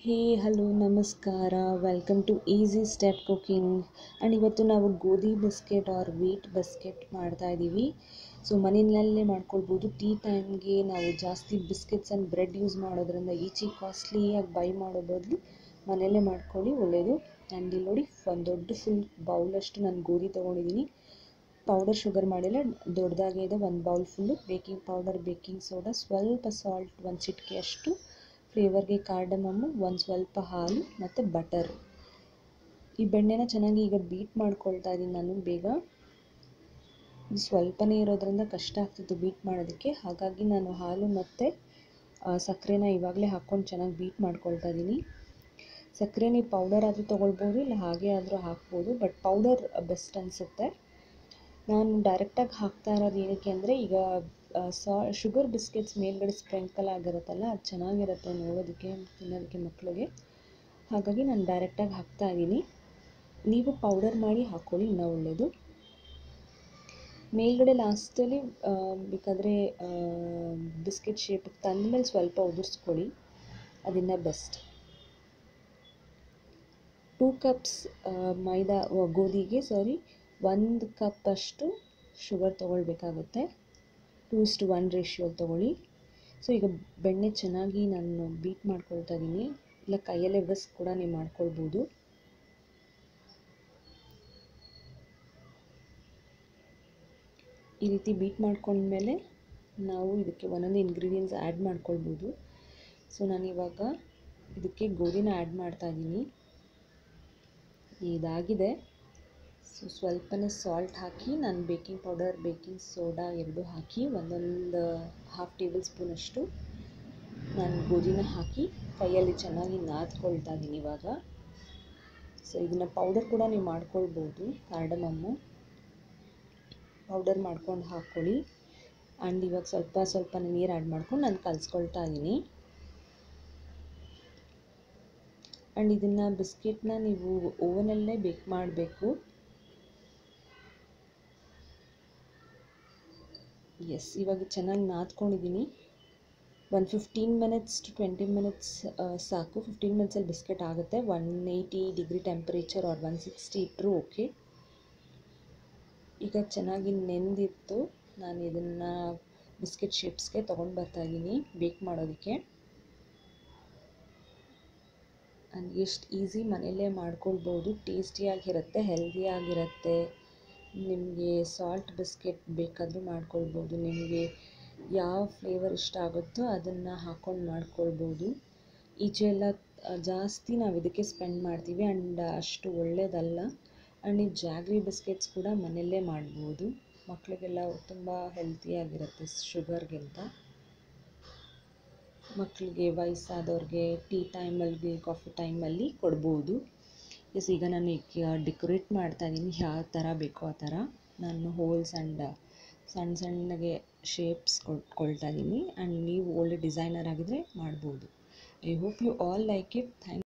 ಹೇ hello ನಮಸ್ಕಾರ welcome to easy step cooking and ಇವತ್ತು ನಾವು ಗೋಧಿ ಬಿಸ್ಕೆಟ್ ಆರ್ ವೀಟ್ ಬಿಸ್ಕೆಟ್ ಮಾಡ್ತಾ ಇದ್ದೀವಿ ಸೊ ಮನೆಯಲ್ಲೇ ಮಾಡ್ಕೊಳ್ಬೋದು ಟೀ ಟೈಮ್ಗೆ ನಾವು ಜಾಸ್ತಿ ಬಿಸ್ಕೆಟ್ಸ್ ಆ್ಯಂಡ್ ಬ್ರೆಡ್ ಯೂಸ್ ಮಾಡೋದ್ರಿಂದ ಈಚೆ ಕಾಸ್ಟ್ಲಿಯಾಗಿ ಬೈ ಮಾಡೋ ಬದಲು ಮನೆಯಲ್ಲೇ ಮಾಡ್ಕೊಳ್ಳಿ ಒಳ್ಳೆಯದು ಆ್ಯಂಡ್ ಇಲ್ಲಿ ನೋಡಿ ಒಂದು ದೊಡ್ಡ ಫುಲ್ ಬೌಲಷ್ಟು ನಾನು ಗೋಧಿ ತೊಗೊಂಡಿದ್ದೀನಿ ಪೌಡರ್ ಶುಗರ್ ಮಾಡಿಲ್ಲ ದೊಡ್ಡದಾಗೇ ಇದೆ ಒಂದು bowl full baking powder baking soda ಸ್ವಲ್ಪ ಸಾಲ್ಟ್ ಒಂದು ಚಿಟಿಕೆಯಷ್ಟು ಫ್ಲೇವರ್ಗೆ ಕಾರ್ಡಮಮ್ಮು ಒಂದು ಸ್ವಲ್ಪ ಹಾಲು ಮತ್ತು ಬಟರ್ ಈ ಬೆಣ್ಣೆನ ಚೆನ್ನಾಗಿ ಈಗ ಬೀಟ್ ಮಾಡ್ಕೊಳ್ತಾ ಇದ್ದೀನಿ ನಾನು ಬೇಗ ಇದು ಸ್ವಲ್ಪನೇ ಇರೋದ್ರಿಂದ ಕಷ್ಟ ಆಗ್ತಿತ್ತು ಬೀಟ್ ಮಾಡೋದಕ್ಕೆ ಹಾಗಾಗಿ ನಾನು ಹಾಲು ಮತ್ತು ಸಕ್ಕರೆನ ಇವಾಗಲೇ ಹಾಕ್ಕೊಂಡು ಚೆನ್ನಾಗಿ ಬೀಟ್ ಮಾಡ್ಕೊಳ್ತಾ ಇದ್ದೀನಿ ಸಕ್ಕರೆ ನೀವು ಪೌಡರ್ ಆದರೂ ತೊಗೊಳ್ಬೋದು ಇಲ್ಲ ಹಾಗೆ ಆದರೂ ಹಾಕ್ಬೋದು ಬಟ್ ಪೌಡರ್ ಬೆಸ್ಟ್ ಅನಿಸುತ್ತೆ ನಾನು ಡೈರೆಕ್ಟಾಗಿ ಹಾಕ್ತಾ ಇರೋದು ಏನಕ್ಕೆ ಅಂದರೆ ಈಗ ಸಾ ಶುಗರ್ ಬಿಸ್ಕೆಟ್ಸ್ ಮೇಲ್ಗಡೆ ಸ್ಪ್ರಿಂಕಲ್ ಆಗಿರುತ್ತಲ್ಲ ಅದು ಚೆನ್ನಾಗಿರುತ್ತೆ ನೋಡೋದಕ್ಕೆ ತಿನ್ನೋದಕ್ಕೆ ಮಕ್ಕಳಿಗೆ ಹಾಗಾಗಿ ನಾನು ಡೈರೆಕ್ಟಾಗಿ ಹಾಕ್ತಾ ಇದ್ದೀನಿ ನೀವು ಪೌಡರ್ ಮಾಡಿ ಹಾಕ್ಕೊಳ್ಳಿ ಇನ್ನೂ ಒಳ್ಳೆಯದು ಮೇಲ್ಗಡೆ ಲಾಸ್ಟಲ್ಲಿ ಬೇಕಾದರೆ ಬಿಸ್ಕೆಟ್ ಶೇಪಿಗೆ ತಂದಮೇಲೆ ಸ್ವಲ್ಪ ಉದುರಿಸ್ಕೊಳ್ಳಿ ಅದನ್ನು ಬೆಸ್ಟ್ ಟೂ ಕಪ್ಸ್ ಮೈದಾ ಗೋಧಿಗೆ ಸಾರಿ ಒಂದು ಕಪ್ಪಷ್ಟು ಶುಗರ್ ತೊಗೊಳ್ಬೇಕಾಗುತ್ತೆ ಟೂ ಇಸ್ಟು ಒನ್ ರೇಷಿಯೋಲ್ಲಿ ತೊಗೊಳ್ಳಿ ಸೊ ಈಗ ಬೆಣ್ಣೆ ಚೆನ್ನಾಗಿ ನಾನು ಬೀಟ್ ಮಾಡ್ಕೊಳ್ತಾ ಇದ್ದೀನಿ ಇಲ್ಲ ಕೈಯಲ್ಲೇ ವಿಸ್ಕ್ ಕೂಡ ನೀವು ಮಾಡ್ಕೊಳ್ಬೋದು ಈ ರೀತಿ ಬೀಟ್ ಮಾಡ್ಕೊಂಡ್ಮೇಲೆ ನಾವು ಇದಕ್ಕೆ ಒಂದೊಂದು ಇಂಗ್ರೀಡಿಯೆಂಟ್ಸ್ ಆ್ಯಡ್ ಮಾಡ್ಕೊಳ್ಬೋದು ಸೊ ನಾನಿವಾಗ ಇದಕ್ಕೆ ಗೋಧಿನ ಆ್ಯಡ್ ಮಾಡ್ತಾ ಇದ್ದೀನಿ ಇದಾಗಿದೆ ಸೊ ಸ್ವಲ್ಪನೇ ಸಾಲ್ಟ್ ಹಾಕಿ ನಾನು ಬೇಕಿಂಗ್ ಪೌಡರ್ ಬೇಕಿಂಗ್ ಸೋಡಾ ಎರಡು ಹಾಕಿ ಒಂದೊಂದು ಹಾಫ್ ಟೇಬಲ್ ಸ್ಪೂನಷ್ಟು ನಾನು ಗೋಧಿನ ಹಾಕಿ ಕೈಯಲ್ಲಿ ಚೆನ್ನಾಗಿ ನಾದ್ಕೊಳ್ತಾ ಇದ್ದೀನಿ ಇವಾಗ ಸೊ ಇದನ್ನು ಪೌಡರ್ ಕೂಡ ನೀವು ಮಾಡ್ಕೊಳ್ಬೋದು ಕಾರ್ಡಮಮ್ಮು ಪೌಡರ್ ಮಾಡ್ಕೊಂಡು ಹಾಕ್ಕೊಳ್ಳಿ ಆ್ಯಂಡ್ ಇವಾಗ ಸ್ವಲ್ಪ ಸ್ವಲ್ಪ ನೀರು ಆ್ಯಡ್ ಮಾಡ್ಕೊಂಡು ನಾನು ಕಲಿಸ್ಕೊಳ್ತಾ ಇದ್ದೀನಿ ಆ್ಯಂಡ್ ಇದನ್ನು ಬಿಸ್ಕೆಟ್ನ ನೀವು ಓವನಲ್ಲೇ ಬೇಕ್ ಮಾಡಬೇಕು ಎಸ್ ಇವಾಗ ಚೆನ್ನಾಗಿ ನಾದ್ಕೊಂಡಿದ್ದೀನಿ ಒಂದು fifteen minutes to twenty minutes ಸಾಕು ಫಿಫ್ಟೀನ್ ಮಿನಿಟ್ಸಲ್ಲಿ ಬಿಸ್ಕೆಟ್ ಆಗುತ್ತೆ one eighty degree temperature or one sixty ಇಟ್ಟರು ಓಕೆ ಈಗ ಚೆನ್ನಾಗಿ ನೆಂದಿತ್ತು ನಾನು ಇದನ್ನು ಬಿಸ್ಕೆಟ್ ಶೇಪ್ಸ್ಗೆ ತೊಗೊಂಡು ಬರ್ತಾಯಿದ್ದೀನಿ ಬೇಕ್ ಮಾಡೋದಕ್ಕೆ ಆ್ಯಂಡ್ ಎಷ್ಟು ಈಸಿ ಮನೆಯಲ್ಲೇ ಮಾಡ್ಕೊಳ್ಬೋದು ಟೇಸ್ಟಿಯಾಗಿರುತ್ತೆ ಹೆಲ್ದಿಯಾಗಿರುತ್ತೆ ನಿಮಗೆ ಸಾಲ್ಟ್ ಬಿಸ್ಕೆಟ್ ಬೇಕಾದರೂ ಮಾಡ್ಕೊಳ್ಬೋದು ನಿಮಗೆ ಯಾವ ಫ್ಲೇವರ್ ಇಷ್ಟ ಆಗುತ್ತೋ ಅದನ್ನು ಹಾಕ್ಕೊಂಡು ಮಾಡ್ಕೊಳ್ಬೋದು ಈಚೆ ಎಲ್ಲ ಜಾಸ್ತಿ ನಾವು ಇದಕ್ಕೆ ಸ್ಪೆಂಡ್ ಮಾಡ್ತೀವಿ ಆ್ಯಂಡ್ ಅಷ್ಟು ಒಳ್ಳೆಯದಲ್ಲ ಆ್ಯಂಡ್ ನೀವು ಜಾಗ್ರಿ ಬಿಸ್ಕೆಟ್ಸ್ ಕೂಡ ಮನೆಯಲ್ಲೇ ಮಾಡ್ಬೋದು ಮಕ್ಕಳಿಗೆಲ್ಲ ತುಂಬ ಹೆಲ್ತಿಯಾಗಿರುತ್ತೆ ಶುಗರ್ಗಿಂತ ಮಕ್ಕಳಿಗೆ ವಯಸ್ಸಾದವ್ರಿಗೆ ಟೀ ಟೈಮಲ್ಲಿ ಕಾಫಿ ಟೈಮಲ್ಲಿ ಕೊಡ್ಬೋದು ಎಸ್ ಈಗ ನಾನು ಈಗ ಡೆಕೋರೇಟ್ ಮಾಡ್ತಾ ಇದ್ದೀನಿ ಯಾವ ಥರ ಬೇಕೋ ಆ ಥರ ನಾನು ಹೋಲ್ಸ್ ಆ್ಯಂಡ್ ಸಣ್ಣ ಸಣ್ಣಗೆ ಶೇಪ್ಸ್ ಕೊಟ್ಕೊಳ್ತಾ ಇದ್ದೀನಿ ಆ್ಯಂಡ್ ನೀವು ಒಳ್ಳೆ ಡಿಸೈನರ್ ಆಗಿದ್ದರೆ ಮಾಡ್ಬೋದು I hope you all like it thank